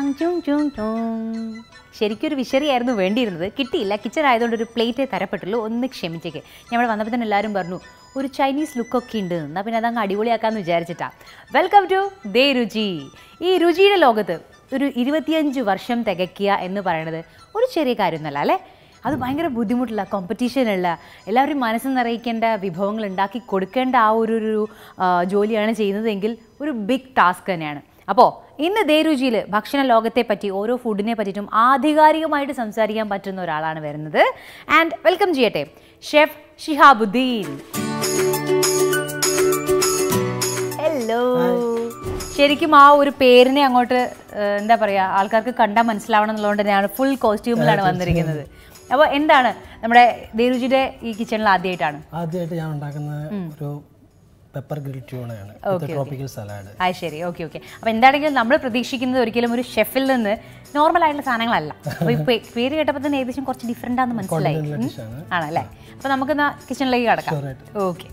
ചും ചും ചും. ശരിക്കും ഒരു വിശറിയായിരുന്നു വേണ്ടിയിരുന്നത് കിട്ടിയില്ല കിച്ചൺ ആയതുകൊണ്ട് ഒരു പ്ലേറ്റേ തരപ്പെട്ടുള്ളൂ ഒന്ന് ക്ഷമിച്ചേക്ക് ഞങ്ങൾ വന്നപ്പോൾ തന്നെ എല്ലാവരും പറഞ്ഞു ഒരു ചൈനീസ് ലുക്കൊക്കെ ഉണ്ട് എന്നാൽ പിന്നെ അതങ്ങ് അടിപൊളിയാക്കാമെന്ന് വിചാരിച്ചിട്ടാ വെൽക്കം ടു ദേ രുചി ഈ രുചിയുടെ ലോകത്ത് ഒരു ഇരുപത്തിയഞ്ച് വർഷം തികയ്ക്കുക എന്ന് പറയുന്നത് ഒരു ചെറിയ കാര്യമൊന്നുമല്ല അല്ലേ അത് ഭയങ്കര ബുദ്ധിമുട്ടുള്ള കോമ്പറ്റീഷനുള്ള എല്ലാവരും മനസ്സ് നിറയിക്കേണ്ട വിഭവങ്ങൾ ഉണ്ടാക്കി കൊടുക്കേണ്ട ആ ഒരു ഒരു ആ, ജോലിയാണ് ചെയ്യുന്നതെങ്കിൽ ഒരു ബിഗ് ടാസ്ക് തന്നെയാണ് അപ്പോൾ ഇന്ന് ദേരുചിയിൽ ഭക്ഷണ ലോകത്തെ പറ്റി ഓരോ ഫുഡിനെ പറ്റിയിട്ടും ആധികാരികമായിട്ട് സംസാരിക്കാൻ പറ്റുന്ന ഒരാളാണ് വരുന്നത് ആൻഡ് വെൽക്കം ചെയ്യട്ടെ ഷെഫ് ഷിഹാബുദ്ദീൻ ഹലോ ശരിക്കും ആ ഒരു പേരിനെ അങ്ങോട്ട് ഏഹ്, എന്താ പറയാ ആൾക്കാർക്ക് കണ്ടാൽ മനസ്സിലാവണം എന്നുള്ളതുകൊണ്ട് തന്നെയാണ് ഫുൾ കോസ്റ്റ്യൂമിലാണ് വന്നിരിക്കുന്നത് അപ്പോൾ എന്താണ് നമ്മുടെ ദേരുചിയുടെ ഈ കിച്ചണിൽ ആദ്യമായിട്ടാണ് ആദ്യമായിട്ട് ഞാൻ ഉണ്ടാക്കുന്ന ഒരു പെപ്പർ ഗ്രിൽ ട്യൂണയാണ് ട്രോപ്പിക്കൽ സലാഡ് ആ ശരി ഓക്കെ ഓക്കെ അപ്പോൾ എന്താണെങ്കിലും നമ്മൾ പ്രതീക്ഷിക്കുന്നത് ഒരിക്കലും ഒരു ഷെഫിൽ നിന്ന് നോർമൽ ആയിട്ടുള്ള സാധനങ്ങളല്ല അപ്പോൾ ഈ പേ- പേര് കേട്ടപ്പോൾ തന്നെ ഏകദേശം കുറച്ച് ഡിഫറെൻ്റ് ആണെന്ന് മനസ്സിലായി ഉം. ഡിഷാണ് ആണല്ലേ അപ്പോൾ നമുക്ക് കിച്ചണിലേക്ക് കടക്കാം ഓക്കെ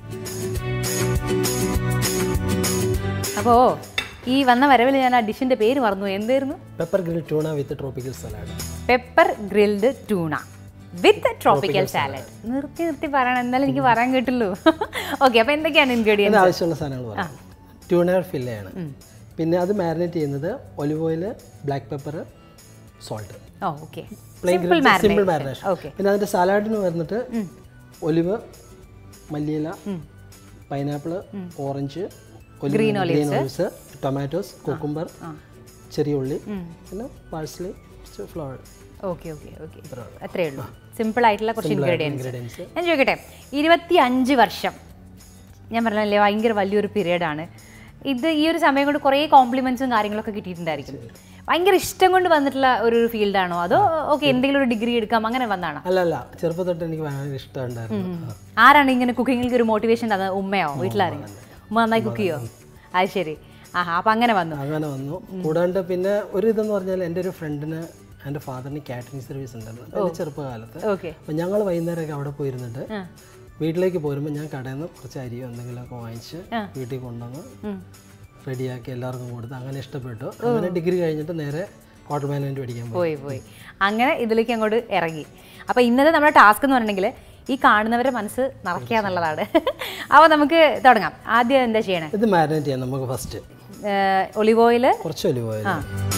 അപ്പോൾ ഈ വന്ന വരവിൽ ഞാൻ ആ ഡിഷിൻ്റെ പേര് മറന്നു എന്തായിരുന്നു pepper grill tuna with tropical salad pepper grilled tuna with tropical salad നിർത്തി നിർത്തി പറയണം എന്നാലും എനിക്ക് പറയാൻ കിട്ടുള്ളൂ ഓക്കെ അപ്പോൾ എന്തൊക്കെയാണ് ഇൻഗ്രീഡിയൻസ് അതിന് ആവശ്യമുള്ള സാധനങ്ങൾ പറയാം ട്യൂണ ഫില്ലയാണ് പിന്നെ അത് മാരിനേറ്റ് ചെയ്യുന്നത് olive oil black pepper salt oh okay plain simple simple marination marination okay പിന്നെ അതിൻ്റെ സലാഡിന് വരുന്നിട്ട് ഒലിവ് മല്ലിയില pineapple orange green olives tomatoes cucumber ചെറിയ ഉള്ളി പിന്നെ parsley flower okay okay okay അത്രേ ഉള്ളൂ സിമ്പിൾ ആയിട്ടുള്ള കുറച്ച് ഇൻഗ്രീഡിയൻസ് ഇൻഗ്രീഡിയൻസ് ഞാൻ ചോദിക്കട്ടെ ഇരുപത്തി അഞ്ച് വർഷം ഞാൻ പറഞ്ഞല്ലേ ഭയങ്കര വലിയൊരു പീരീഡാണ് ഇത് ഈ ഒരു സമയം കൊണ്ട് കുറേ കോംപ്ലിമെന്റ്സും കാര്യങ്ങളൊക്കെ കിട്ടിയിട്ടുണ്ടായിരിക്കും ഭയങ്കര ഇഷ്ടം കൊണ്ട് വന്നിട്ടുള്ള ഒരു ഫീൽഡാണോ അതോ ഓക്കെ എന്തെങ്കിലും ഒരു ഡിഗ്രി എടുക്കാം അങ്ങനെ വന്നാണോ അല്ല അല്ല ചെറുപ്പം തൊട്ട് എനിക്ക് ഭയങ്കര ഇഷ്ടമുണ്ടായിരുന്നു ആ. ആരാണ് ഇങ്ങനെ കുക്കിങ്ങിലേക്ക് ഒരു മോട്ടിവേഷൻ തന്നത് ഉമ്മയോ വീട്ടിലാരെങ്കിലും ഉമ്മ നന്നായി കുക്ക് ചെയ്യോ അത് ശരി ആഹാ അപ്പം അങ്ങനെ വന്നു അങ്ങനെ വന്നു കൂടാണ്ട് പിന്നെ ഒരു ഇതെന്ന് പറഞ്ഞാൽ എൻ്റെ ഒരു ഫ്രണ്ടിന് എൻ്റെ ഫാദറിന് കാറ്ററിംഗ് സർവീസ് ഉണ്ടായിരുന്നു എൻ്റെ ചെറുപ്പകാലത്ത് ഓക്കെ അപ്പം ഞങ്ങൾ വൈകുന്നേരമൊക്കെ അവിടെ പോയിരുന്നിട്ട് വീട്ടിലേക്ക് പോരുമ്പോൾ ഞാൻ കടയിൽ നിന്ന് കുറച്ച് അരിയോ എന്തെങ്കിലുമൊക്കെ വാങ്ങിച്ച് വീട്ടിൽ കൊണ്ടുവന്ന് റെഡിയാക്കി എല്ലാവർക്കും കൊടുത്ത് അങ്ങനെ ഇഷ്ടപ്പെട്ടു അങ്ങനെ ഡിഗ്രി കഴിഞ്ഞിട്ട് നേരെ ഹോട്ടൽ മാനേജ്മെൻറ്റ് പഠിക്കാൻ പോയി പോയി പോയി അങ്ങനെ ഇതിലേക്ക് അങ്ങോട്ട് ഇറങ്ങി അപ്പോൾ ഇന്നത്തെ നമ്മുടെ ടാസ്ക് എന്ന് പറഞ്ഞിട്ടുണ്ടെങ്കിൽ ഈ കാണുന്നവരെ മനസ്സ് നിറയ്ക്കുക എന്നുള്ളതാണ് അപ്പോൾ നമുക്ക് തുടങ്ങാം ആദ്യം എന്താ ചെയ്യണേ ഇത് മാരിനേറ്റ് ചെയ്യാം നമുക്ക് ഫസ്റ്റ് ഒലിവ് ഓയിൽ കുറച്ച് ഒലിവ് ഓയിൽ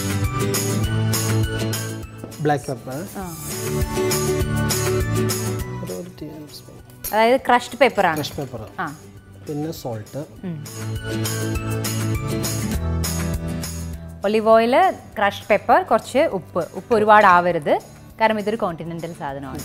ബ്ലാക്ക് പെപ്പർ ഒരു ഒരു ടീ സ്പൂൺ അതായത് ക്രഷ്ഡ് പെപ്പറാണ് ഫ്രഷ് പെപ്പർ ആ പിന്നെ salt olive oil crushed pepper കുറച്ച് ഉപ്പ് ഉപ്പ് ഒരുപാട് ആവരുത് കാരണം ഇതൊരു കോണ്ടിനെൻ്റൽ സാധനമാണ്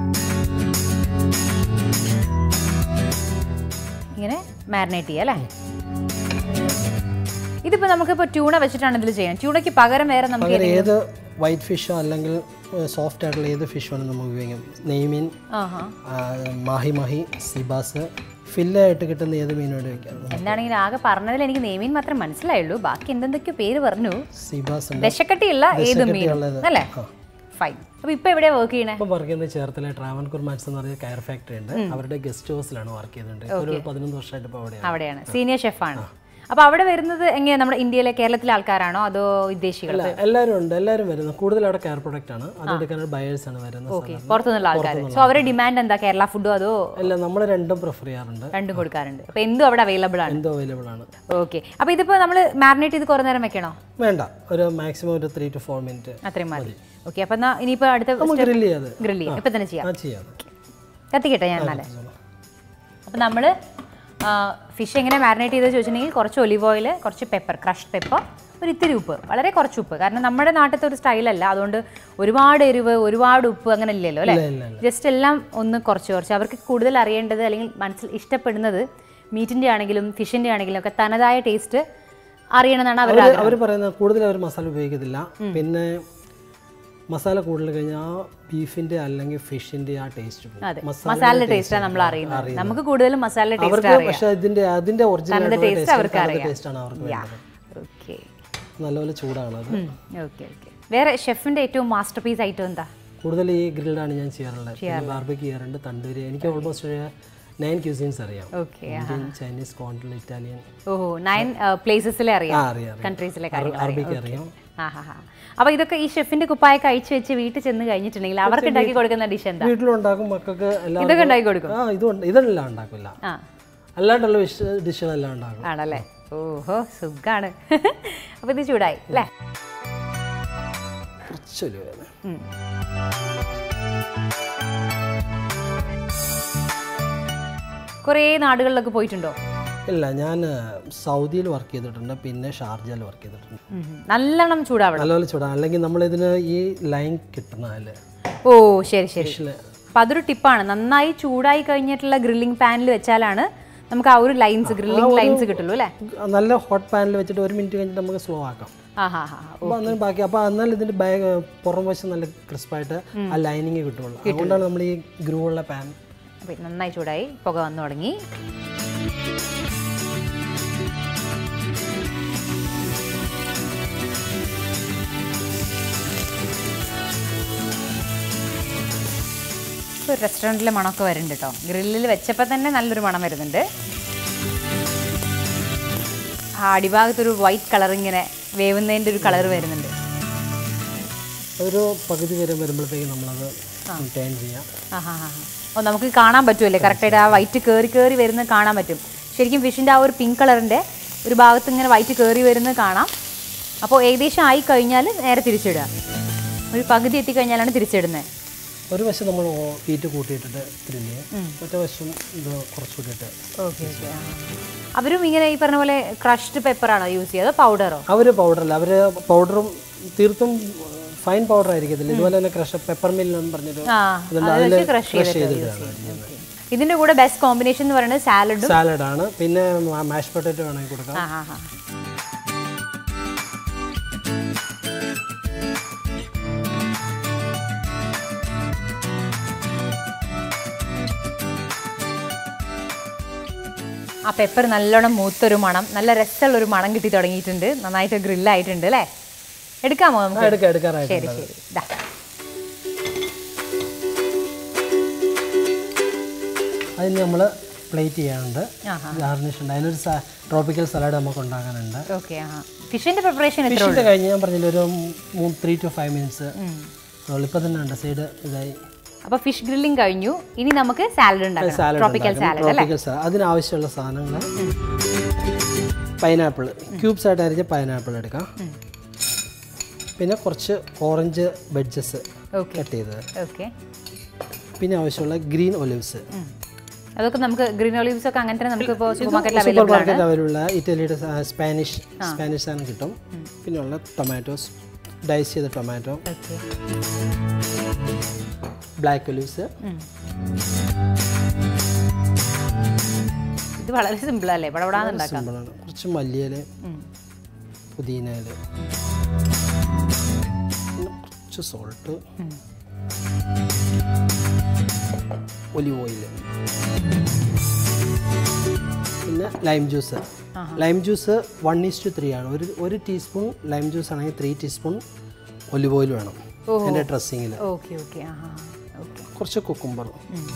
ഇങ്ങനെ മാരിനേറ്റ് ചെയ്യുക അല്ലേ ഇതിപ്പോൾ നമുക്കിപ്പോൾ ട്യൂണ വെച്ചിട്ടാണ് ഇതിൽ ചെയ്യുന്നത് ട്യൂണയ്ക്ക് പകരം വേറെ നമുക്ക് പകരം ഏത് വൈറ്റ് ഫിഷോ അല്ലെങ്കിൽ സോഫ്റ്റ് ആയിട്ടുള്ള ഏത് ഫിഷ് വേണം നമുക്ക് ഉപയോഗിക്കാം നെയ്മീൻ ആഹാ ആ, മാഹി മാഹി സിബാസ് ഫില്ലായിട്ട് കിട്ടുന്ന ഏത് മീനും ഉപയോഗിക്കാം എന്താണെങ്കിലും ആകെ പറഞ്ഞതിൽ എനിക്ക് നെയ്മീൻ മാത്രമേ മനസ്സിലായുള്ളൂ ബാക്കി എന്തെന്തൊക്കെയോ പേര് പറഞ്ഞു സിബാസ് ഉണ്ട് ദശക്കട്ടിയുള്ള ഏത് മീനും ദശക്കട്ടിയുള്ളത്. അല്ലേ ഫൈൻ അപ്പോൾ ഇപ്പോൾ എവിടെയാണ് വർക്ക് ചെയ്യണേ ഇപ്പം വർക്ക് ചെയ്യുന്നത് ചേർത്തല ട്രാവൻകൂർ മാറ്റ്സ് എന്ന് പറഞ്ഞ കയർ ഫാക്ടറി ഉണ്ട് അവരുടെ ഗസ്റ്റ് ഹൗസിലാണ് വർക്ക് ചെയ്യുന്നുണ്ട് ഇപ്പൊ ഒരു പതിനൊന്ന് വർഷമായിട്ട് ഇപ്പോൾ അവിടെയാണ് അവിടെയാണ് സീനിയർ ഷെഫാണ് അപ്പോൾ അവിടെ വരുന്നത് എങ്ങനെയാണ് നമ്മുടെ ഇന്ത്യയിലെ കേരളത്തിലെ ആൾക്കാരാണോ അതോ വിദേശികൾ അല്ല എല്ലാവരും ഉണ്ട് എല്ലാവരും വരുന്നത് കൂടുതൽ അവിടെ കയർ പ്രൊഡക്റ്റ് ആണ് അത് എടുക്കാനുള്ള ബയേഴ്സ് ആണ് വരുന്നത് ഓക്കെ പുറത്തുനിന്നുള്ള ആൾക്കാർ സോ അവരുടെ ഡിമാൻഡ് എന്താ കേരള ഫുഡോ അതോ അല്ല നമ്മൾ രണ്ടും പ്രിഫർ ചെയ്യാറുണ്ട് രണ്ടും കൊടുക്കാറുണ്ട് അപ്പോൾ എന്തും അവിടെ അവൈലബിൾ ആണ് എന്തോ അവൈലബിൾ ആണ് ഓക്കെ അപ്പോൾ ഇതിപ്പോൾ നമ്മൾ മാരിനേറ്റ് ചെയ്ത് കുറേ നേരം വെക്കണോ വേണ്ട ഒരു മാക്സിമം ഒരു ത്രീ ടു ഫോർ മിനിറ്റ് അത്രയും മതി ഓക്കെ അപ്പോൾ എന്നാൽ ഇനിയിപ്പോൾ അടുത്ത നമുക്ക് ഗ്രില്ല് ചെയ്യാതെ ഗ്രിൽ ചെയ്യാം ഇപ്പം തന്നെ ചെയ്യാം ആ ചെയ്യാം കത്തിക്കട്ടെ ഞാൻ എന്നാലേ അപ്പോൾ നമ്മൾ ഫിഷ് എങ്ങനെ മാരിനേറ്റ് ചെയ്ത് ചോദിച്ചിട്ടുണ്ടെങ്കിൽ കുറച്ച് ഒലിവ് ഓയിൽ കുറച്ച് പെപ്പർ ക്രഷ്ഡ് പെപ്പർ ഒരു ഇത്തിരി ഉപ്പ് വളരെ കുറച്ച് ഉപ്പ് കാരണം നമ്മുടെ നാട്ടിലത്തെ ഒരു സ്റ്റൈലല്ല അതുകൊണ്ട് ഒരുപാട് എരിവ് ഒരുപാട് ഉപ്പ് അങ്ങനെ ഇല്ലല്ലോ അല്ലേ ഇല്ല, ഇല്ല, ജസ്റ്റ് എല്ലാം ഒന്ന് കുറച്ച് കുറച്ച് അവർക്ക് കൂടുതൽ അറിയേണ്ടത് അല്ലെങ്കിൽ മനസ്സിൽ ഇഷ്ടപ്പെടുന്നത് മീറ്റിൻ്റെ ആണെങ്കിലും ഫിഷിൻ്റെ ആണെങ്കിലും ഒക്കെ തനതായ ടേസ്റ്റ് അറിയണമെന്നാണ് അവരുടെ ആഗ്രഹം അവർ പറയുന്നത് കൂടുതൽ അവർ മസാല ഉപയോഗിക്കത്തില്ല പിന്നെ മസാല കൂടുതൽ കഴിഞ്ഞാൽ ആ ബീഫിന്റെ അല്ലെങ്കിൽ ഫിഷിന്റെ ആ ടേസ്റ്റ് പോകും അതെ മസാലയുടെ ടേസ്റ്റാണ് നമ്മൾ അറിയുന്നത് നമുക്ക് കൂടുതലും മസാല ടേസ്റ്റ് അവർക്ക് പക്ഷെ ഇതിന്റെ അതിന്റെ ഒറിജിനൽ taste അവർക്ക് അറിയാം. ടേസ്റ്റ് ആണ് അവർക്ക് വേണ്ടത് ഓക്കെ നല്ലപോലെ ചൂടാണ് അത് ഓക്കെ ഓക്കെ വേറെ ഷെഫിൻ്റെ ഏറ്റവും മാസ്റ്റർ പീസ് ഐറ്റം എന്താ കൂടുതൽ ഈ ഗ്രിൽഡാണ് ഞാൻ ചെയ്യാറുള്ളത് പിന്നെ ബാർബിക്ക് ചെയ്യാറുണ്ട് തണ്ടൂരി എനിക്ക് ഓൾമോസ്റ്റ് ഒരു നയൻ ക്യൂസീൻസ് അറിയാം okay Indian Chinese continental Italian oh nine പ്ലേസസിലെ ആ അറിയാം അറിയാം കൺട്രീസിലെ കാര്യങ്ങൾ അറബിക്ക് അറിയാം ആ ഹാ ഹാ അപ്പോൾ ഇതൊക്കെ ഈ ഷെഫിന്റെ കുപ്പായൊക്കെ അഴിച്ചു വെച്ച് വീട്ടിൽ ചെന്ന് കഴിഞ്ഞിട്ടുണ്ടെങ്കിൽ അവർക്ക് ഉണ്ടാക്കി കൊടുക്കുന്ന ഡിഷ് എന്താ വീട്ടിലുണ്ടാക്കും മക്കൾക്ക് എല്ലാം ഇതൊക്കെ ഉണ്ടാക്കി കൊടുക്കും ആ ഇതുണ്ട് ഇതെല്ലാം ഉണ്ടാക്കില്ല ആ അല്ലാണ്ടുള്ള വിഷ ഡിഷുകളെല്ലാം ഉണ്ടാക്കും ആണല്ലേ ഓഹോ സുഖാണ് അപ്പോൾ ഇത് ചൂടായി അല്ലേ കുറച്ചൊരു വേദന ഉം. കുറേ നാടുകളിലൊക്കെ പോയിട്ടുണ്ടോ ഇല്ല ഞാൻ സൗദിയിൽ വർക്ക് ചെയ്തിട്ടുണ്ട് പിന്നെ ഷാർജയിൽ വർക്ക് ചെയ്തിട്ടുണ്ട് ഉം. നല്ലോണം ചൂടാവണം നല്ലപോലെ ചൂടാ അല്ലെങ്കിൽ നമ്മളിതിന് ഈ ലൈൻ കിട്ടണല്ലേ ഓ ശരി ശരി ഫിഷില് അപ്പം അതൊരു ടിപ്പാണ് നന്നായി ചൂടായി കഴിഞ്ഞിട്ടുള്ള ഗ്രില്ലിംഗ് പാനിൽ വെച്ചാലാണ് നമുക്ക് ആ ഒരു ലൈൻസ് ഗ്രില്ലിംഗ് ലൈൻസ് കിട്ടുള്ളൂ അല്ലേ നല്ല ഹോട്ട് പാനിൽ വെച്ചിട്ട് ഒരു മിനിറ്റ് കഴിഞ്ഞിട്ട് നമുക്ക് സ്ലോ ആക്കാം ആ ഹാ ഹാ അപ്പോൾ അന്നേരം ബാക്കി അപ്പോൾ എന്നാൽ ഇതിൻ്റെ ബാഗ് പുറം വശം നല്ല ക്രിസ്പായിട്ട് ആ ലൈനിങ് കിട്ടുള്ളൂ അതുകൊണ്ടാണ് നമ്മൾ ഈ ഗ്രൂ ഉള്ള പാൻ അപ്പം നന്നായി ചൂടായി പുക വന്നു തുടങ്ങി ഒരു റെസ്റ്റോറൻറ്റിലെ മണമൊക്കെ വരുന്നുണ്ട് കേട്ടോ ഗ്രില്ലിൽ വെച്ചപ്പോൾ തന്നെ നല്ലൊരു മണം വരുന്നുണ്ട് ആ അടിഭാഗത്തൊരു വൈറ്റ് കളർ ഇങ്ങനെ വേവുന്നതിൻ്റെ ഒരു കളർ വരുന്നുണ്ട് ഒരു പകുതി വരെ വരുമ്പോഴത്തേക്ക് നമ്മളത് ടേൺ ചെയ്യാം ആ ഹാ ഹാ ഓ നമുക്ക് കാണാൻ പറ്റുമല്ലേ കറക്റ്റായിട്ട് ആ വൈറ്റ് കയറി കയറി വരുന്നത് കാണാൻ പറ്റും ശരിക്കും ഫിഷിൻ്റെ ആ ഒരു പിങ്ക് കളറിൻ്റെ ഒരു ഭാഗത്ത് ഇങ്ങനെ വൈറ്റ് കയറി വരുന്നത് കാണാം അപ്പോൾ ഏകദേശം ആയി കഴിഞ്ഞാൽ നേരെ തിരിച്ചിടുക ഒരു പകുതി എത്തിക്കഴിഞ്ഞാലാണ് തിരിച്ചിടുന്നത് ഒരു വശം നമ്മൾ ഹീറ്റ് കൂട്ടിയിട്ടിട്ട് ഗ്രില്ല് മറ്റേ വശം ഇത് കുറച്ചുകൂട്ടിയിട്ട് ഓക്കെ ഓക്കെ അവരും ഇങ്ങനെ ഈ പറഞ്ഞ പോലെ ക്രഷ്ഡ് പെപ്പറാണോ യൂസ് ചെയ്യുക അതോ പൗഡറോ അവർ പൗഡറല്ല അവർ പൗഡറും തീർത്തും ഫൈൻ പൗഡർ ആയിരിക്കത്തില്ല ഇതുപോലെ തന്നെ ക്രഷ് പെപ്പർ മില്ലെന്ന് പറഞ്ഞിട്ട് ആ അതുകൊണ്ട് അത് അതിൽ വെച്ച് ക്രഷ് ക്രഷ് ചെയ്തിട്ട് ചെയ്തിട്ടാണ് ഇതിൻ്റെ കൂടെ ബെസ്റ്റ് കോമ്പിനേഷൻ എന്ന് പറയുന്നത് സാലഡും സാലഡാണ് പിന്നെ മാഷ് പൊട്ടറ്റോ വേണമെങ്കിൽ കൊടുക്കാം ആ ഹാ ഹാ ആ പെപ്പർ നല്ലോണം മൂത്തൊരു മണം നല്ല രസമുള്ളൊരു മണം കിട്ടി തുടങ്ങിയിട്ടുണ്ട് നന്നായിട്ട് ഗ്രില്ലായിട്ടുണ്ട് അല്ലേ എടുക്കാമോ ആ, നമുക്ക് എടുക്കാം എടുക്കാറായിട്ട് ശരി ശരി ദാ അതിന് നമ്മൾ പ്ലേറ്റ് ചെയ്യാനുണ്ട് ആഹാ ഗാർണിഷ് ഉണ്ട് അതിനൊരു ട്രോപ്പിക്കൽ സലാഡ് നമുക്ക് ഉണ്ടാക്കാനുണ്ട് ഓക്കെ ആ ഫിഷിൻ്റെ പ്രിപ്പറേഷൻ എത്ര ഫിഷിൻ്റെ കഴിഞ്ഞ് ഞാൻ പറഞ്ഞില്ല ഒരു മൂന്ന് ത്രീ ടു ഫൈവ് മിനിറ്റ്സ് ഇപ്പം തന്നെ ഉണ്ട് സൈഡ് ഇതായി അപ്പോൾ ഫിഷ് ഗ്രില്ലിംഗ് കഴിഞ്ഞു ഇനി നമുക്ക് സാലഡ് ഉണ്ടാക്കാം സാലഡ് ട്രോപ്പിക്കൽ സാലഡ് അല്ലേ ട്രോപ്പിക്കൽ സാലഡ് അതിനാവശ്യമുള്ള സാധനങ്ങൾ പൈനാപ്പിൾ ക്യൂബ്സ് ആയിട്ട് അരിഞ്ഞ പൈനാപ്പിൾ എടുക്കാം പിന്നെ കുറച്ച് ഓറഞ്ച് വെഡ്ജസ് ഓക്കെ കട്ട് ചെയ്തത് ഓക്കെ പിന്നെ ആവശ്യമുള്ള ഗ്രീൻ ഒലിവ്സ് അതൊക്കെ നമുക്ക് ഗ്രീൻ ഒലീവ്സ് ഒക്കെ അങ്ങനെ തന്നെ നമുക്ക് ഇപ്പോൾ സൂപ്പർ മാർക്കറ്റിൽ സൂപ്പർ അവൈലബിൾ ആണ് മാർക്കറ്റ് അവൈലബിളുള്ള ഇറ്റലിയുടെ സ്പാനിഷ് സ്പാനിഷ് സാധനം കിട്ടും പിന്നെ ഉള്ള ടൊമാറ്റോസ് ഡൈസ് ചെയ്ത ടൊമാറ്റോ ഓക്കെ ബ്ലാക്ക് ഒലിവ്സ് ഇത് വളരെ സിമ്പിൾ അല്ലേ പടപടാന്ന് ഉണ്ടാക്കാം സിമ്പിളാണ് കുറച്ച് മല്ലിയില പുതിനയില പിന്നെ കുറച്ച് സോൾട്ട് ഒലിവ് ഓയിൽ പിന്നെ lime juice lime juice one is to three ആണ് ഒരു ഒരു ടീസ്പൂൺ ലൈം ജ്യൂസ് ആണെങ്കിൽ ത്രീ ടീസ്പൂൺ ഒലിവ് ഓയിൽ വേണം എൻ്റെ ഡ്രസ്സിങ്ങിൽ ഓക്കെ ഓക്കെ ആ ഓക്കെ കുറച്ച് കുക്കുംബർ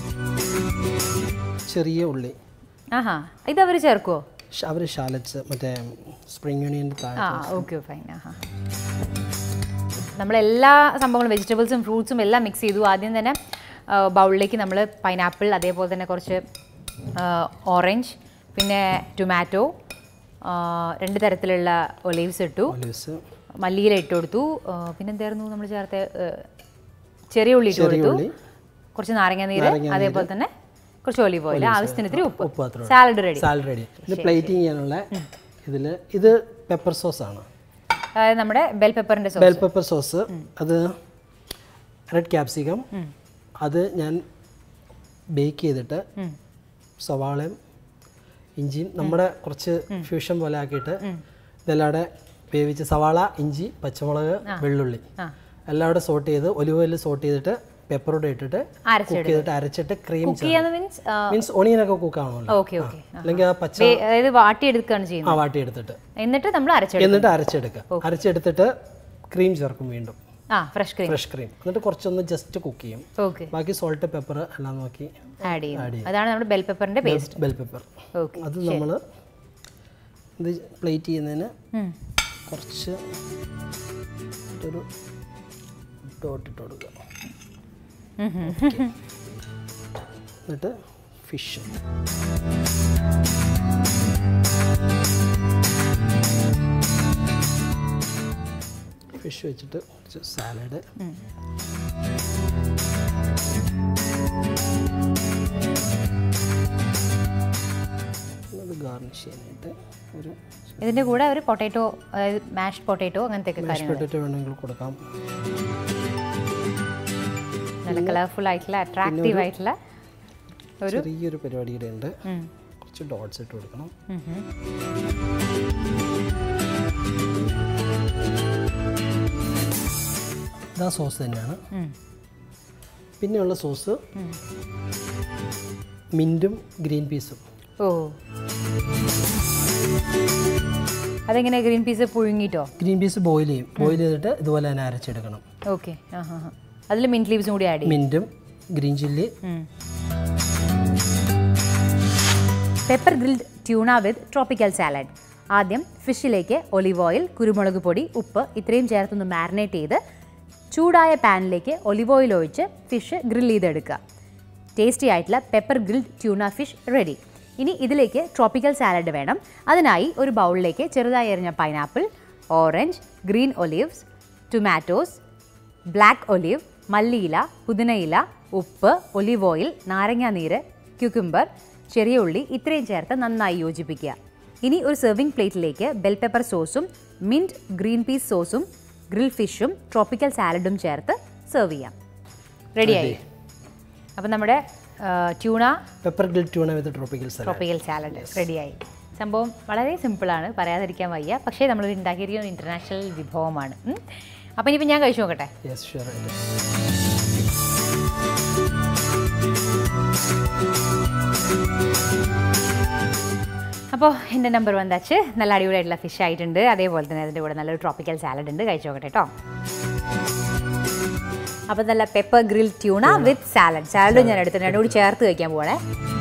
ചെറിയ ഉള്ളി ആഹാ ഇത് അവർ ചേർക്കുമോ അവർ ഷാലറ്റ്സ് മറ്റേ സ്പ്രിംഗ് യൂണിയൻ്റെ താഴെ ആ ഓക്കെ ഫൈൻ ആഹാ നമ്മളെല്ലാ സംഭവങ്ങളും വെജിറ്റബിൾസും ഫ്രൂട്ട്സും എല്ലാം മിക്സ് ചെയ്തു ആദ്യം തന്നെ ബൗളിലേക്ക് നമ്മൾ പൈനാപ്പിൾ അതേപോലെ തന്നെ കുറച്ച് ഓറഞ്ച് പിന്നെ ടൊമാറ്റോ രണ്ട് തരത്തിലുള്ള ഒലീവ്സ് ഇട്ടു ഒലിവ്സ് മല്ലിയില ഇട്ട് കൊടുത്തു ആ, പിന്നെന്തായിരുന്നു നമ്മൾ ചേർത്ത ആ, ചെറിയ ഉള്ളി ഇട്ട് കൊടുത്തു ഉള്ളി. കുറച്ച് നാരങ്ങ നീര് അതേപോലെ തന്നെ കുറച്ച് ഒലിവ് ഓയിൽ ആവശ്യത്തിന് ഇത്തിരി ഉപ്പ് ഉപ്പ് അത്ര സാലഡ് റെഡി സാലഡ് റെഡി ഇത് പ്ലേറ്റിംഗ് ചെയ്യാനുള്ള ഇതിൽ ഇത് പെപ്പർ സോസ് ആണ് അതായത് നമ്മുടെ ബെൽ പെപ്പറിന്റെ സോസ് ബെൽ പെപ്പർ സോസ് അത് റെഡ് ക്യാപ്സിക്കം അത് ഞാൻ ബേക്ക് ചെയ്തിട്ട് സവാളയും ഇഞ്ചിയും നമ്മുടെ കുറച്ച് ഫ്യൂഷൻ പോലെ ആക്കിയിട്ട് ഇതെല്ലാടെ വേവിച്ച് സവാള ഇഞ്ചി പച്ചമുളക് വെള്ളുള്ളി ആ. എല്ലാം സോട്ട് ചെയ്ത് ഒലിവ് ഓയിൽ സോട്ട് ചെയ്തിട്ട് പെപ്പറോടെ ഇട്ടിട്ട് അരച്ചിടും കുക്ക് ചെയ്തിട്ട് അരച്ചിട്ട് ക്രീം കുക്ക് ചെയ്യാന്ന് മീൻസ് മീൻസ് ഒണിയനൊക്കെ കുക്കാണല്ലോ ഓക്കെ ഓക്കെ അല്ലെങ്കിൽ ആ പച്ച അതായത് വാട്ടിയെടുക്കുകയാണ് ചെയ്യുന്നത് ആ വാട്ടി എടുത്തിട്ട് എന്നിട്ട് നമ്മൾ അരച്ചെടുക്കും എന്നിട്ട് അരച്ചെടുക്കുക അരച്ചെടുത്തിട്ട് ക്രീം ചേർക്കും വീണ്ടും ആ ഫ്രഷ് ക്രീം ഫ്രഷ് ക്രീം എന്നിട്ട് കുറച്ചൊന്ന് ജസ്റ്റ് കുക്ക് ചെയ്യും ഓക്കെ ബാക്കി സോൾട്ട് പെപ്പർ എല്ലാം നോക്കി ആഡ് ചെയ്യും അതാണ് നമ്മുടെ ബെൽ പെപ്പറിന്റെ പേസ്റ്റ് ബെൽ പെപ്പർ ഓക്കെ അത് നമ്മൾ ഇത് പ്ലേറ്റ് ചെയ്യുന്നതിന് കുറച്ച് ഒരു ഡോട്ട് ഇട്ട് കൊടുക്കുക എന്നിട്ട് ഫിഷ് ഫിഷ് വെച്ചിട്ട് കുറച്ച് സാലഡ് അത് ഗാർണിഷ് ചെയ്യാനായിട്ട് ഒരു ഇതിൻ്റെ കൂടെ ഒരു പൊട്ടാറ്റോ അതായത് മാഷ്ഡ് പൊട്ടാറ്റോ അങ്ങനത്തെ ഒക്കെ മാഷ് കാര്യങ്ങൾ പൊട്ടറ്റോ വേണമെങ്കിൽ കൊടുക്കാം നല്ല കളർഫുൾ ആയിട്ടുള്ള അട്രാക്റ്റീവ് ആയിട്ടുള്ള ഒരു ചെറിയൊരു പരിപാടിയുടെ ഉണ്ട് ഉം. കുറച്ച് ഡോട്ട്സ് ഇട്ട് കൊടുക്കണം ഉം ഉം. ഇതാ സോസ് തന്നെയാണ് ഉം. പിന്നെയുള്ള സോസ് മിൻറ്റും ഗ്രീൻ പീസും ഓ അതെങ്ങനെ ഗ്രീൻ പീസ് പുഴുങ്ങിട്ടോ ഗ്രീൻ പീസ് ബോയിൽ ചെയ്യും ബോയിൽ ചെയ്തിട്ട് ഇതുപോലെ തന്നെ അരച്ചെടുക്കണം ഓക്കെ ആ ഹാ ഹാ അതിൽ മിൻറ്റ് ലീവ്സും കൂടി ആഡ് ചെയ്യും മിൻറ്റും green chilli pepper grilled tuna with tropical salad ആദ്യം ഫിഷിലേക്ക് ഒലിവ് ഓയിൽ കുരുമുളക് പൊടി ഉപ്പ് ഇത്രയും ചേർത്തൊന്ന് മാരിനേറ്റ് ചെയ്ത് ചൂടായ പാനിലേക്ക് ഒലിവ് ഓയിൽ ഒഴിച്ച് ഫിഷ് ഗ്രിൽ ചെയ്തെടുക്കുക ടേസ്റ്റി ആയിട്ടുള്ള pepper grilled tuna fish ready ഇനി ഇതിലേക്ക് ട്രോപ്പിക്കൽ സാലഡ് വേണം അതിനായി ഒരു ബൗളിലേക്ക് ചെറുതായി എറിഞ്ഞ pineapple orange green olives tomatoes black olive മല്ലിയില പുതിനയില ഉപ്പ് ഒലിവ് ഓയിൽ നാരങ്ങാ നീര് ക്യുക്കുംബർ ചെറിയ ഉള്ളി ഇത്രയും ചേർത്ത് നന്നായി യോജിപ്പിക്കുക ഇനി ഒരു സെർവിംഗ് പ്ലേറ്റിലേക്ക് ബെൽ പെപ്പർ സോസും മിൻറ്റ് ഗ്രീൻ പീസ് സോസും ഗ്രിൽ ഫിഷും ട്രോപ്പിക്കൽ സാലഡും ചേർത്ത് സെർവ് ചെയ്യാം റെഡിയായി അപ്പം നമ്മുടെ tuna pepper grill tuna with tropical salad tropical salad റെഡിയായി സംഭവം വളരെ സിമ്പിളാണ് പറയാതിരിക്കാൻ വയ്യ പക്ഷേ നമ്മൾ ഉണ്ടാക്കിയിരിക്കുന്ന ഇൻ്റർനാഷണൽ വിഭവമാണ് ഉം. അപ്പം ഇനിയിപ്പോൾ ഞാൻ കഴിച്ചു നോക്കട്ടെ യെസ് ഷുവർ അപ്പോൾ എൻ്റെ നമ്പർ വൺ ദാച്ച് നല്ല അടിപൊളിയായിട്ടുള്ള ഫിഷ് ആയിട്ടുണ്ട് അതേപോലെ തന്നെ അതിൻ്റെ കൂടെ നല്ലൊരു ട്രോപ്പിക്കൽ സാലഡ് ഉണ്ട് കഴിച്ചു നോക്കട്ടെ കേട്ടോ അപ്പോൾ നല്ല pepper grill tuna with salad സാലഡും ഞാൻ എടുത്തിട്ട് രണ്ടും കൂടി ചേർത്ത് കഴിക്കാൻ പോകണേ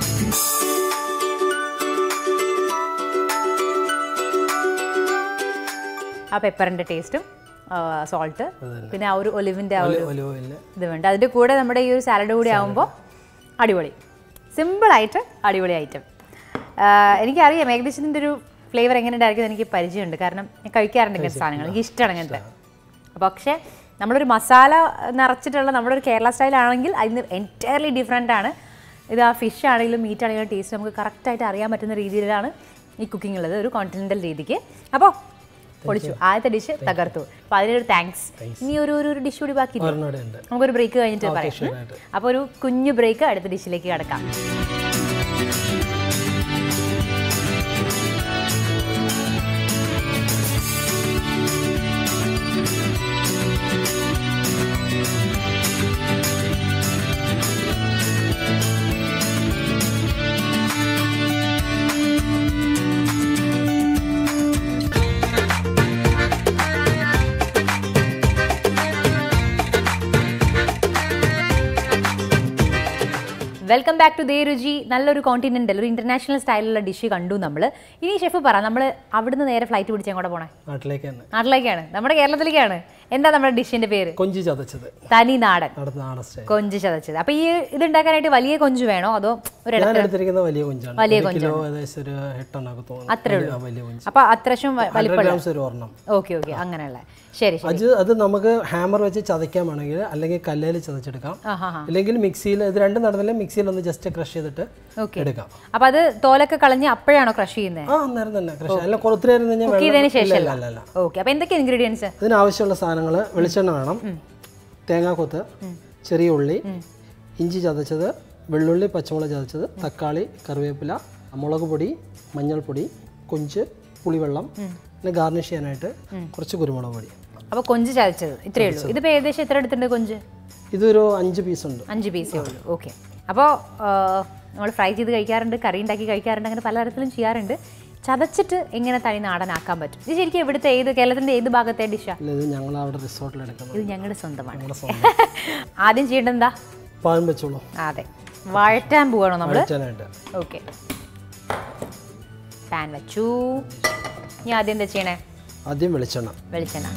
ആ പെപ്പറിൻ്റെ ടേസ്റ്റും സോൾട്ട് പിന്നെ ആ ഒരു ഒലിവിൻ്റെ ആ ഒരു ഒലിവ് ഓയിൽ ഇത് വേണ്ട അതിൻ്റെ കൂടെ നമ്മുടെ ഈ ഒരു സാലഡ് കൂടി ആകുമ്പോൾ അടിപൊളി സിമ്പിളായിട്ട് അടിപൊളി ഐറ്റം എനിക്കറിയാം ഏകദേശം ഇതിൻ്റെ ഒരു ഫ്ലേവർ എങ്ങനെ ഉണ്ടായിരിക്കും എനിക്ക് പരിചയമുണ്ട് കാരണം ഞാൻ കഴിക്കാറുണ്ട് ഇങ്ങനത്തെ സാധനങ്ങൾ എനിക്ക് ഇഷ്ടമാണ് ഇങ്ങനത്തെ പക്ഷേ നമ്മളൊരു മസാല നിറച്ചിട്ടുള്ള നമ്മുടെ ഒരു കേരള സ്റ്റൈലാണെങ്കിൽ അതിന് എൻറ്റയർലി ഡിഫറെൻ്റ് ആണ് ഇത് ആ ഫിഷ് ആണെങ്കിലും മീറ്റ് ആണെങ്കിലും ടേസ്റ്റ് നമുക്ക് കറക്റ്റായിട്ട് അറിയാൻ പറ്റുന്ന രീതിയിലാണ് ഈ കുക്കിംഗ് ഉള്ളത് ഒരു കോണ്ടിനെൻ്റൽ രീതിക്ക് അപ്പോൾ പൊളിച്ചു ആദ്യത്തെ ഡിഷ് തകർത്തു അപ്പോൾ അതിനൊരു താങ്ക്സ് ഇനി ഒരു ഒരു ഒരു ഡിഷ് കൂടി ബാക്കി ഒരെണ്ണോടെ ഉണ്ട് നമുക്കൊരു ബ്രേക്ക് കഴിഞ്ഞിട്ട് പറയാം sure ആയിട്ട്. അപ്പോൾ ഒരു കുഞ്ഞു ബ്രേക്ക് അടുത്ത ഡിഷിലേക്ക് കിടക്കാം വെൽക്കം ബാക്ക് ടു ദേ രുചി നല്ലൊരു കോണ്ടിനെൻ്റൽ ഒരു ഇന്റർനാഷണൽ സ്റ്റൈലിലുള്ള ഡിഷ് കണ്ടു നമ്മൾ ഇനി ഷെഫ് പറ നമ്മൾ അവിടുന്ന് നേരെ ഫ്ലൈറ്റ് പിടിച്ച് അങ്ങോട്ട് പോണേ നാട്ടിലേക്ക് തന്നെ നാട്ടിലേക്കാണ് നമ്മുടെ കേരളത്തിലേക്കാണ് എന്താ നമ്മുടെ ഡിഷിന്റെ പേര് കൊഞ്ചി ചതച്ചത് തനി നാടൻ നടന്ന നാടൻ സ്റ്റൈൽ കൊഞ്ച് ചതച്ചത് അപ്പൊ ഈ ഇത് ഉണ്ടാക്കാനായിട്ട് വലിയ കൊഞ്ച് വേണോ അതോ ഒരു ഇട- ഞാൻ എടുത്തിരിക്കുന്ന വലിയ കൊഞ്ചാണ് വലിയ ഒരു കിലോ ഏകദേശം ഒരു എട്ടെണ്ണൊക്കെ തോന്നുന്നു അത്രേ വലിയ- ആ, വലിയ കൊഞ്ച് അപ്പൊ അത്യാവശ്യം വ- വലി- ഹൺഡ്രഡ് ഗ്രാംസ് ഒരു ഒരെണ്ണം ഓക്കെ ഓക്കെ അങ്ങനെയുള്ള ശരി ശരി അത് അത് നമുക്ക് ഹാമർ വെച്ച് ചതയ്ക്കാൻ വേണമെങ്കിൽ അല്ലെങ്കിൽ കല്ലേൽ ചതച്ചെടുക്കാം ആ ഹാ ഹാ അല്ലെങ്കിൽ മിക്സിയിൽ ഇത് രണ്ടും നടന്നില്ല മിക്സിയിൽ ഒന്ന് ജസ്റ്റ് ക്രഷ് ചെയ്തിട്ട് ഓക്കെ എടുക്കാം അപ്പൊ അത് തോലൊക്കെ കളഞ്ഞ് അപ്പോഴാണോ ക്രഷ് ചെയ്യുന്നത് ആ അന്നേരം തന്നെ ക്രഷ് അല്ല ഒത്തിരി നേരം കഴിഞ്ഞാൽ കുക്ക് ചെയ്തതിന് ശേഷം അല്ല അല്ല അല്ല ഓക്കെ അപ്പൊ എന്തൊക്കെ ഇൻഗ്രീഡിയൻസ് ഇതിനാവശ്യമുള്ള സാധനങ്ങൾ വെളിച്ചെണ്ണ വേണം തേങ്ങാക്കൊത്ത് ചെറിയ ഉള്ളി ഇഞ്ചി ചതച്ചത് വെള്ളുള്ളി പച്ചമുളക് ചതച്ചത് തക്കാളി കറിവേപ്പില മുളക് പൊടി മഞ്ഞൾപ്പൊടി കൊഞ്ച് പുളിവെള്ളം പിന്നെ ഗാർണിഷ് ചെയ്യാനായിട്ട് കുറച്ച് കുരുമുളക് പൊടി അപ്പൊ കൊഞ്ച് ചതച്ചത് ഇത്രയേ ഉള്ളൂ ഇതിപ്പോ ഏകദേശം എത്ര എടുത്തിട്ടുണ്ട് കൊഞ്ച് ഇതൊരു അഞ്ച് പീസ് ഉണ്ട് അഞ്ച് പീസേ ഉള്ളൂ ഓക്കെ അപ്പോൾ നമ്മൾ ഫ്രൈ ചെയ്ത് കഴിക്കാറുണ്ട് കറി ഉണ്ടാക്കി കഴിക്കാറുണ്ട് അങ്ങനെ പലതരത്തിലും ചെയ്യാറുണ്ട് ചതച്ചിട്ട് എങ്ങനെ തനി നാടനാക്കാൻ പറ്റും ഇത് ശരിക്കും ഇവിടുത്തെ ഏത് കേരളത്തിന്റെ ഏത് ഭാഗത്തെ ഡിഷാണ് അല്ല ഇത് ഞങ്ങൾ അവിടെ റിസോർട്ടിൽ എടുക്കുന്നത് ഇത് ഞങ്ങളുടെ സ്വന്തമാണ് ഞങ്ങളുടെ സ്വന്തം ആദ്യം ചെയ്യേണ്ടത് എന്താ പാൻ വെച്ചോളൂ അതെ വഴറ്റാൻ പോവാണോ നമ്മൾ വെച്ചാനായിട്ട് ഓക്കെ പാൻ വെച്ചു ഇനി ആദ്യം എന്താ ചെയ്യണേ ആദ്യം വെളിച്ചെണ്ണ വെളിച്ചെണ്ണ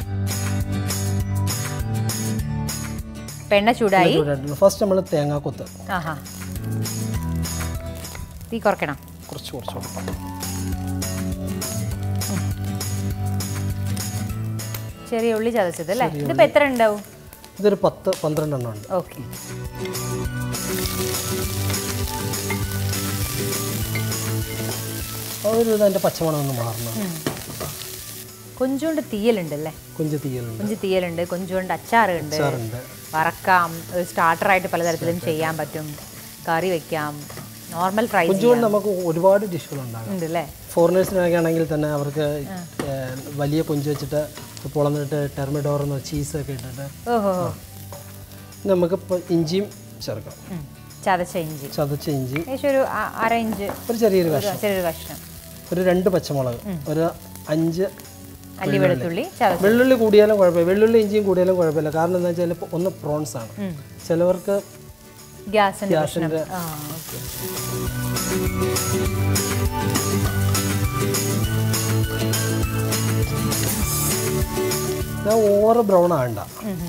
പെണ്ണ ചൂടായി ഫസ്റ്റ് നമ്മൾ തേങ്ങാക്കൊത്ത് ആഹാ തീ കുറയ്ക്കണം കുറച്ച് കുറച്ച് കൊടുക്കാം ചെറിയ ഉള്ളി ചതച്ചത് അല്ലേ ഇതിപ്പോ എത്ര ഉണ്ടാവും ഇതൊരു പത്ത് പന്ത്രണ്ടെണ്ണം ഉണ്ട് ഓക്കെ ഒരു ഇത് അതിൻ്റെ പച്ചമണം ഒന്ന് മാറണം കൊഞ്ചുകൊണ്ട് തീയലുണ്ടല്ലേ കുഞ്ചു തീയലുണ്ട് കൊഞ്ച് തീയലുണ്ട് കൊഞ്ചുകൊണ്ട് അച്ചാറുണ്ട് അച്ചാറുണ്ട് വറക്കാം ഒരു സ്റ്റാർട്ടറായിട്ട് പലതരത്തിലും ചെയ്യാൻ പറ്റും കറി വെക്കാം നോർമൽ ഫ്രൈ കുഞ്ചുകൊണ്ട് നമുക്ക് ഒരുപാട് ഡിഷുകളുണ്ടാകും ഉണ്ട് അല്ലേ ഫോറിനേഴ്സിനൊക്കെ ആണെങ്കിൽ തന്നെ അവർക്ക് ഏഹ്, വലിയ കൊഞ്ച് വെച്ചിട്ട് പൊളന്നിട്ട് ടെർമിഡോർ എന്ന് ചീസൊക്കെ ഇട്ടിട്ട് ഓഹോ നമുക്ക് ഇപ്പോൾ ഇഞ്ചിയും ചേർക്കാം ഉം. ചതച്ച ഇഞ്ചി ചതച്ച ഇഞ്ചി ഏകദേശം ഒരു അ- അര ഇഞ്ച് ഒരു ചെറിയൊരു ഒരു കഷ്ണം ചെറിയൊരു കഷ്ണം ഒരു രണ്ട് പച്ചമുളക് ഒരു അഞ്ച് അല്ലി വെളുത്തുള്ളി ചതച്ച വെള്ളുള്ളി കൂടിയാലും കുഴപ്പമില്ല വെള്ളുള്ളി ഇഞ്ചിയും കൂടിയാലും കുഴപ്പമില്ല കാരണം എന്താ വെച്ചാൽ ഇപ്പോൾ ഒന്ന് പ്രോൺസ് ആണ് ഉം. ചിലവർക്ക് ഗ്യാസിന്റെ പ്രശ്നം ഗ്യാസിൻ്റെ ആ ഓക്കെ ഓവർ ബ്രൗൺ ആകണ്ട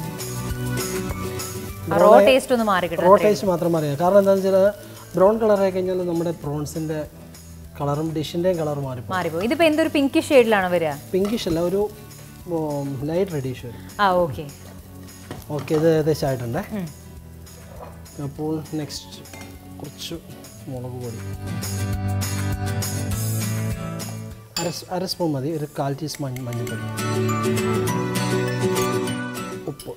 റോ ടേസ്റ്റ് ഒന്ന് മാറി കിട്ടും റോ ടേസ്റ്റ് മാത്രം അറിയാം കാരണം എന്താണെന്ന് വെച്ചാൽ ബ്രൗൺ കളറായി കഴിഞ്ഞാൽ നമ്മുടെ പ്രോൺസിൻ്റെ കളറും ഡിഷിൻ്റെയും കളർ മാറിപ്പോകും മാറിപ്പോ ഇതിപ്പോ എന്തൊരു പിങ്ക് ഷെയ്ഡിലാണോ വരിക പിങ്കിഷ് അല്ല ഒരു ലൈറ്റ് റെഡിഷ് വരും ആ ഓക്കെ ഓക്കെ ഇത് ഏകദേശം ആയിട്ടുണ്ടേ അപ്പോൾ നെക്സ്റ്റ് കുറച്ച് മുളക് പൊടി അര സ്- അര സ്പൂൺ മതി ഒരു കാൽ ടീസ്പൂൺ മഞ്ഞൾപ്പൊടി ഉപ്പ്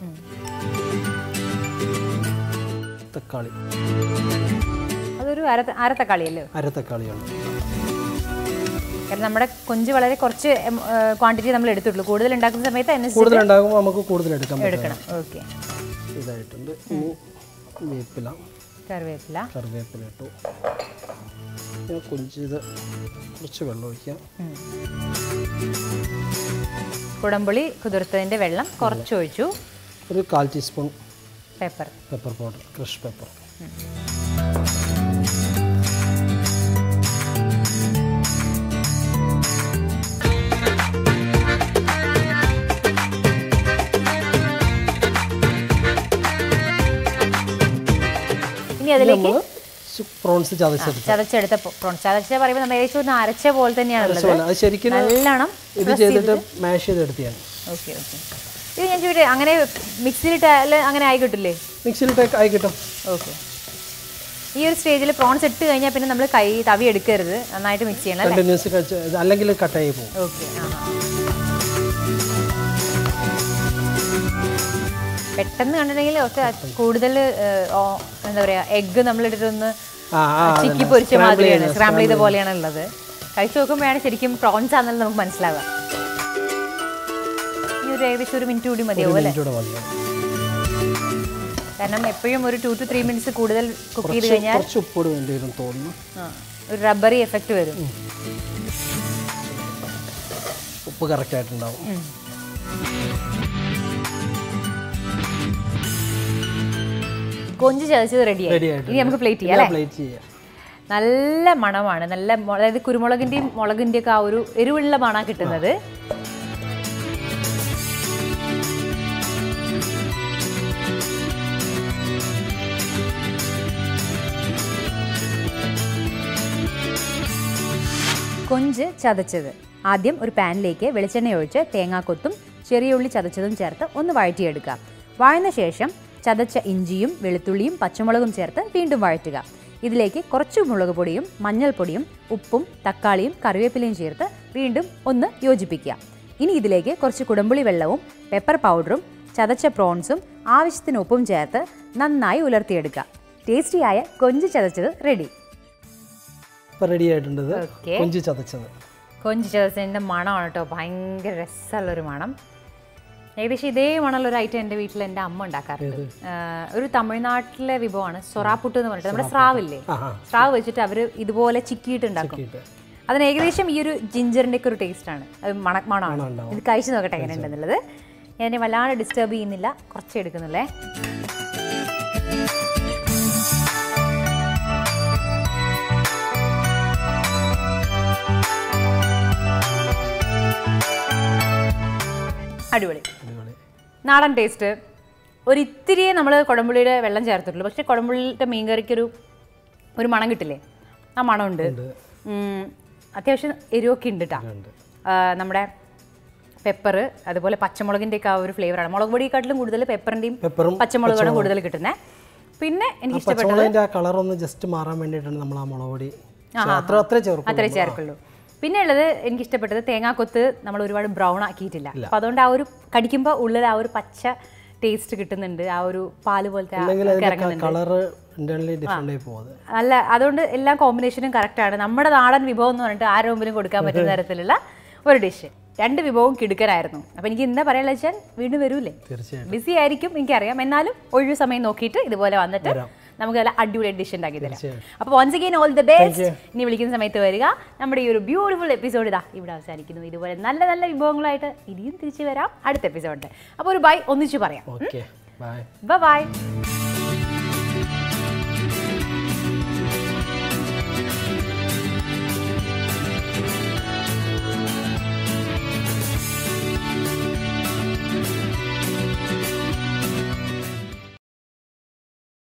തക്കാളി അതൊരു അര അര തക്കാളിയല്ലോ അര തക്കാളിയാണ് കാരണം നമ്മുടെ കൊഞ്ച് വളരെ കുറച്ച് ക്വാണ്ടിറ്റി നമ്മൾ എടുത്തിട്ടുള്ളൂ കൂടുതൽ ഉണ്ടാക്കുന്ന സമയത്ത് അതിന് കൂടുതൽ ഉണ്ടാകുമ്പോൾ നമുക്ക് കൂടുതൽ എടുക്കാൻ പറ്റും എടുക്കണം ഓക്കെ ഇതായിട്ടുണ്ട് ഇനി വേപ്പില കറിവേപ്പില കറിവേപ്പില ഇട്ടു ഞാൻ കൊഞ്ചിത് കുറച്ച് വെള്ളം ഒഴിക്കാം ഉം. കുടംപുളി കുതിർത്തതിന്റെ വെള്ളം കുറച്ച് ഒഴിച്ചു ഒരു കാൽ teaspoon pepper pepper powder crush pepper ഇനി അതിലേക്ക് നമ്മൾ പ്രോൺസ് ചതച്ചെടുത്ത് ചതച്ചെടുത്ത പ്രോൺസ് ചതച്ച പറയുമ്പോൾ നമ്മൾ ഏകദേശം ഒന്ന് അരച്ച പോലെ തന്നെയാണുള്ളത് പോലെ. അത് ശരിക്കും നല്ലോണം ഇത് ചെയ്തിട്ട് മാഷ് ചെയ്തെടുത്ത് ഞാൻ ഓക്കെ ഓക്കെ ഇത് ഞാൻ ചോദിട്ടെ അങ്ങനെ മിക്സിയിലിട്ട് അങ്ങനെ ആയി കിട്ടില്ലേ മിക്സിയിലിട്ട് ആയി കിട്ടും ഓക്കെ ഈ ഒരു സ്റ്റേജിൽ പ്രോൺസ് ഇട്ട് കഴിഞ്ഞാൽ പിന്നെ നമ്മൾ കൈ തവി എടുക്കരുത് നന്നായിട്ട് മിക്സ് ചെയ്യണം അല്ലേ കണ്ടിന്യൂസ് കഴിച്ച് ഇത് അല്ലെങ്കിൽ കട്ടായി പോകും ഓക്കെ പെട്ടെന്ന് കണ്ടിട്ടുണ്ടെങ്കിൽ ഒക്കെ കൂടുതൽ എന്താ പറയാ എഗ്ഗ് നമ്മളിട്ടിട്ടൊന്ന് ആ ആ ചിക്കി പൊരിച്ച മാതിരിയാണ് സ്ക്രാമ്പിൾ ചെയ്ത പോലെയാണ് ഉള്ളത് കഴിച്ചു നോക്കുമ്പോഴാണ് ശരിക്കും പ്രോൺസ് ആണെന്ന് നമുക്ക് മനസ്സിലാവുക ഈ ഒരു ഏകദേശം ഒരു മിനിറ്റ് കൂടി മതിയാവും അല്ലേ മിനിറ്റൂടെ മതി കാരണം എപ്പോഴും ഒരു ടു ടു ത്രീ മിനിറ്റ്സ് കൂടുതൽ കുക്ക് ചെയ്ത് കഴിഞ്ഞാൽ കുറച്ച് ഉപ്പോട് വേണ്ടി വരും തോന്നുന്നു ആ, ഒരു റബ്ബറി എഫക്റ്റ് വരും ഉപ്പ് കറക്റ്റ് ആയിട്ടുണ്ടാവും ഉം. കൊഞ്ച് ചതച്ചത് റെഡിയായി റെഡി ആയിട്ട് ഇനി നമുക്ക് പ്ലേറ്റ് ചെയ്യാം അല്ലേ പ്ലേറ്റ് ചെയ്യാം നല്ല മണമാണ് നല്ല മൊ- അതായത് കുരുമുളകിന്റെയും മുളകിന്റെയും ഒക്കെ ആ ഒരു എരിവുള്ള മണ കിട്ടുന്നത് കൊഞ്ച് ചതച്ചത് ആദ്യം ഒരു പാനിലേക്ക് വെളിച്ചെണ്ണ ഒഴിച്ച് തേങ്ങാക്കൊത്തും ചെറിയ ഉള്ളി ചതച്ചതും ചേർത്ത് ഒന്ന് വഴറ്റിയെടുക്കുക വഴന്ന ശേഷം ചതച്ച ഇഞ്ചിയും വെളുത്തുള്ളിയും പച്ചമുളകും ചേർത്ത് വീണ്ടും വഴറ്റുക ഇതിലേക്ക് കുറച്ച് മുളക് പൊടിയും മഞ്ഞൾപ്പൊടിയും ഉപ്പും തക്കാളിയും കറിവേപ്പിലയും ചേർത്ത് വീണ്ടും ഒന്ന് യോജിപ്പിക്കുക ഇനി ഇതിലേക്ക് കുറച്ച് കുടമ്പുളി വെള്ളവും പെപ്പർ പൗഡറും ചതച്ച പ്രോൺസും ആവശ്യത്തിന് ഉപ്പും ചേർത്ത് നന്നായി ഉലർത്തിയെടുക്കുക ടേസ്റ്റിയായ കൊഞ്ച് ചതച്ചത് റെഡി ഇപ്പം റെഡി ആയിട്ടുണ്ട് ഇത് ഓക്കെ കൊഞ്ച് ചതച്ചത് കൊഞ്ച് ചതച്ചതിൻ്റെ മണമാണ് കേട്ടോ ഭയങ്കര രസമുള്ളൊരു മണം ഏകദേശം ഇതേ മണമുള്ള ഒരു ഐറ്റം എൻ്റെ വീട്ടിൽ എൻ്റെ അമ്മ ഉണ്ടാക്കാറുണ്ട് ആ, ഒരു തമിഴ്നാട്ടിലെ വിഭവമാണ് സൊറാപ്പുട്ട് എന്ന് പറഞ്ഞിട്ട് നമ്മുടെ സ്രാവില്ലേ ആ ആ സ്രാവ് വെച്ചിട്ട് അവർ ഇതുപോലെ ചിക്കിയിട്ട് ഉണ്ടാക്കും ഇട്ട് അതിന് ഏകദേശം ഈ ഒരു ജിഞ്ചറിൻ്റെ ഒക്കെ ഒരു ടേസ്റ്റാണ് അത് മണ മണമാണ് ഉണ്ടാവും. ഇത് കഴിച്ചു നോക്കട്ടെ എങ്ങനെ ഉണ്ടെന്നുള്ളത് ഞാൻ എന്നെ വല്ലാതെ ഡിസ്റ്റർബ് ചെയ്യുന്നില്ല കുറച്ച് എടുക്കുന്നില്ലേ അടിപൊളി അടിപൊളി നാടൻ ടേസ്റ്റ് ഒരു ഇത്തിരിയേ നമ്മൾ കുടംപുളിയുടെ വെള്ളം ചേർത്തിട്ടുള്ളൂ പക്ഷേ കുടംപുളിയുടെ മീൻകറിക്കൊരു ഒരു മണം കിട്ടില്ലേ ആ മണമുണ്ട് ഉം, അത്യാവശ്യം എരിവൊക്കെ ഉണ്ട് കേട്ടോ ഉണ്ട് നമ്മുടെ പെപ്പർ അതുപോലെ പച്ചമുളകിൻ്റെ ഒക്കെ ആ ഒരു ഫ്ലേവറാണ് മുളക് പൊടിയെക്കാട്ടിലും കൂടുതൽ പെപ്പറിൻ്റെയും പെപ്പറും പച്ചമുളകാണ് കൂടുതൽ കിട്ടുന്നത് പിന്നെ എനിക്ക് ഇഷ്ടപ്പെട്ട പച്ചമുളകിൻ്റെ ആ കളർ ഒന്ന് ജസ്റ്റ് മാറാൻ വേണ്ടിയിട്ടാണ് നമ്മൾ ആ മുളക് പൊടി അത്ര അത്ര ചേർക്കും അത്രേ ചേർക്കുള്ളൂ പിന്നെ ഉള്ളത് എനിക്ക് ഇഷ്ടപ്പെട്ടത് തേങ്ങാക്കൊത്ത് നമ്മൾ ഒരുപാട് ബ്രൗൺ ആക്കിയിട്ടില്ല അപ്പം അതുകൊണ്ട് ആ ഒരു കടിക്കുമ്പോൾ ഉള്ളിൽ ആ ഒരു പച്ച ടേസ്റ്റ് കിട്ടുന്നുണ്ട് ആ ഒരു പാല് പോലത്തെ ആ അല്ലെങ്കിൽ ഒക്കെ അതിൻ്റെ ഇറങ്ങുന്നുണ്ട് കളർ ഇന്റേണലി ഡിഫറെൻ്റ് ആയി പോകുന്നത് അല്ല അതുകൊണ്ട് എല്ലാ കോമ്പിനേഷനും കറക്റ്റാണ് നമ്മുടെ നാടൻ വിഭവം എന്ന് പറഞ്ഞിട്ട് ആരുടെ മുമ്പിലും കൊടുക്കാൻ പറ്റുന്ന തരത്തിലുള്ള ഒരു ഡിഷ് രണ്ട് വിഭവവും കിടുക്കനായിരുന്നു അപ്പം എനിക്ക് എന്താ പറയാനുള്ള വെച്ചാൽ വീണ്ടും വരൂലേ തീർച്ചയായിട്ടും ബിസി ആയിരിക്കും എനിക്കറിയാം എന്നാലും ഒഴിവ് സമയം നോക്കിയിട്ട് ഇതുപോലെ വന്നിട്ട് നമുക്ക് നല്ല അടിപൊളി ഡിഷ് ഉണ്ടാക്കി തരാം തീർച്ചയായും. അപ്പോൾ once again all the best ഇനി വിളിക്കുന്ന സമയത്ത് വരിക നമ്മുടെ ഈ ഒരു ബ്യൂട്ടിഫുൾ എപ്പിസോഡ് ഇതാ ഇവിടെ അവസാനിക്കുന്നു ഇതുപോലെ നല്ല നല്ല വിഭവങ്ങളായിട്ട് ഇനിയും തിരിച്ചു വരാം അടുത്ത എപ്പിസോഡിൽ അപ്പോൾ ഒരു ബൈ ഒന്നിച്ചു പറയാം ഓക്കെ ബൈ ബൈ